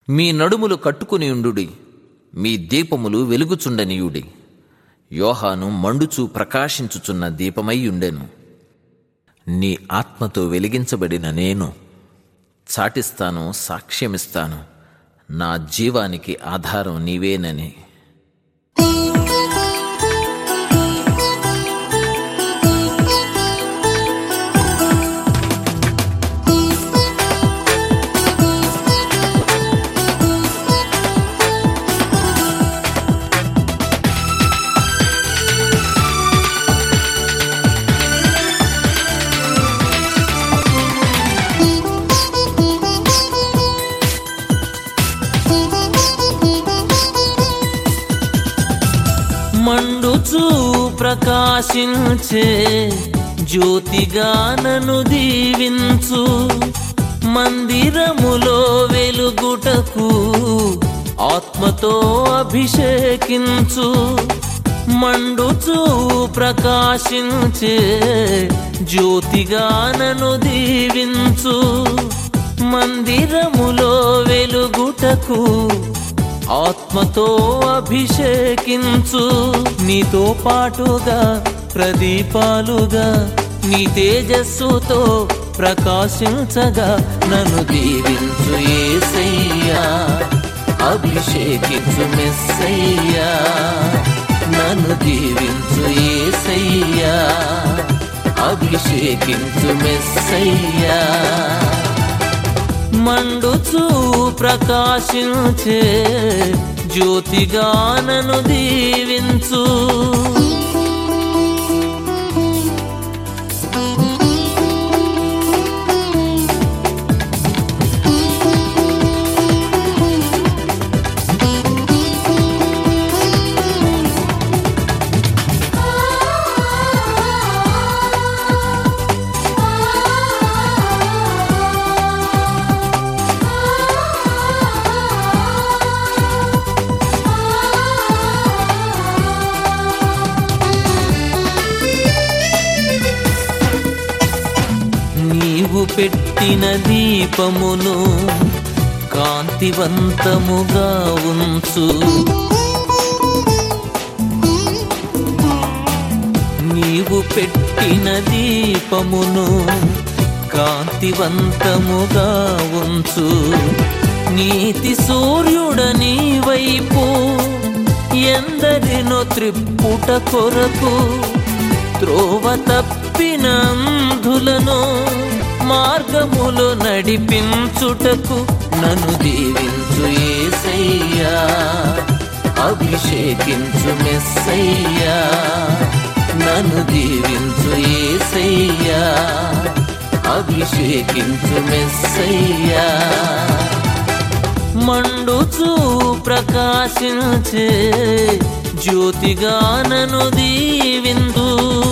మీ నడుములు కట్టుకుని ఉండుడి మీ దీపములు వెలుగుచుండనియుడి యోహాను మండుచూ ప్రకాశించుచున్న దీపమై ఉండెను నీ ఆత్మతో వెలిగించబడిన నేను చాటిస్తాను సాక్ష్యమిస్తాను నా జీవానికి ఆధారం నీవేనని మండుచూ ప్రకాశించే జ్యోతిగా నన్ను దీవించు మందిరములో వెలుగుటకు ఆత్మతో అభిషేకించు మండుచూ ప్రకాశించే జ్యోతిగా నన్ను దీవించు మందిరములో వెలుగుటకు ఆత్మతో అభిషేకించు నీతో పాటుగా ప్రదీపాలుగా నీ తేజస్సుతో ప్రకాశించగా నన్ను దీవించు ఏసయ్యా అభిషేకించు మెస్సయ్యా నన్ను దీవించు ఏసయ్యా అభిషేకించు మెస్సయ్యా మండుచూ ప్రకాశించే జ్యోతిగా నన్ను దీవించు నీవు పెట్టిన దీపమును కాంతివంతముగా ఉంచు నీవు పెట్టిన దీపమును కాంతివంతముగా ఉంచు నీతి సూర్యుడని వైపు ఎందరినో త్రిప్పుట కొరకు త్రోవ తప్పిన అంధులను మార్గములో నడిపించుటకు నన్ను దీవించు ఏసయ్యా అభిషేకించు మెస్సయ్యా నన్ను దీవించు ఏసయ్యా అభిషేకించు మెస్సయ్యా మండుచూ ప్రకాశించే జ్యోతిగా నన్ను దీవిందు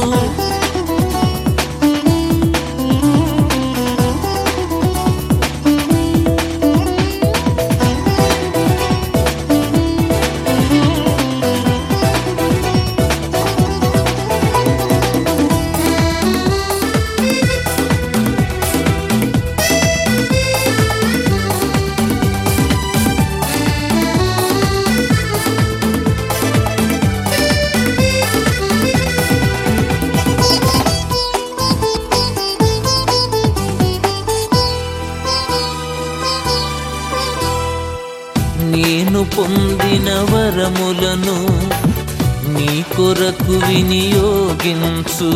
నేను పొందిన వరములను నీ కొరకు వినియోగించు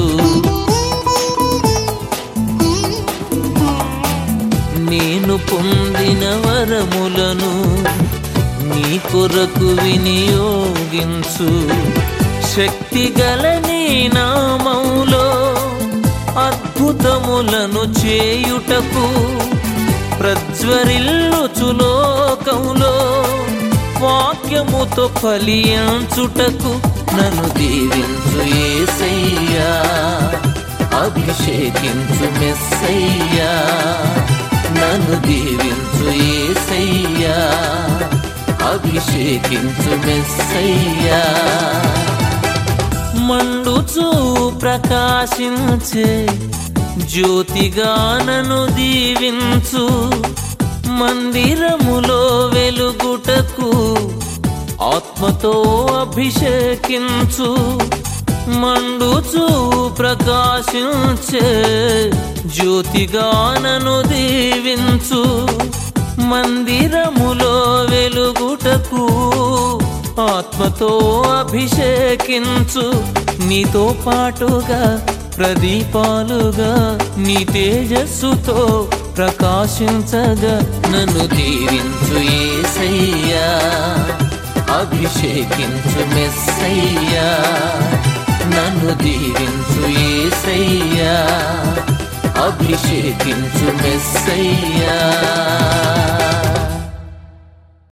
నేను పొందిన వరములను నీ కొరకు వినియోగించు శక్తి గల నీ నామములో అద్భుతములను చేయుటకు ప్రజ్వరిల్లుచులోకంలో వాక్యముతో ఫలించుటకు నన్ను దీవించు ఏసయ్యా అభిషేకించు మెస్సయ్యా నన్ను దీవించు ఏసయ్యా అభిషేకించు మెస్సయ్యా మండుచూ ప్రకాశించే జ్యోతిగా నన్ను దీవించు మందిరములో వెలు వెలుగుటకు ఆత్మతో అభిషేకించు మండుచు ప్రకాశించే జ్యోతిగా నన్ను దీవించు మందిరములో వెలుగుటకు ఆత్మతో అభిషేకించు నీతో పాటుగా ప్రదీపాలుగా నీ తేజస్సుతో ప్రకాశించగా నన్ను దీవించు ఏసయ్యా అభిషేకించు మెస్సయ్యా నన్ను దీవించు ఏసయ్యా అభిషేకించు మెస్సయ్యా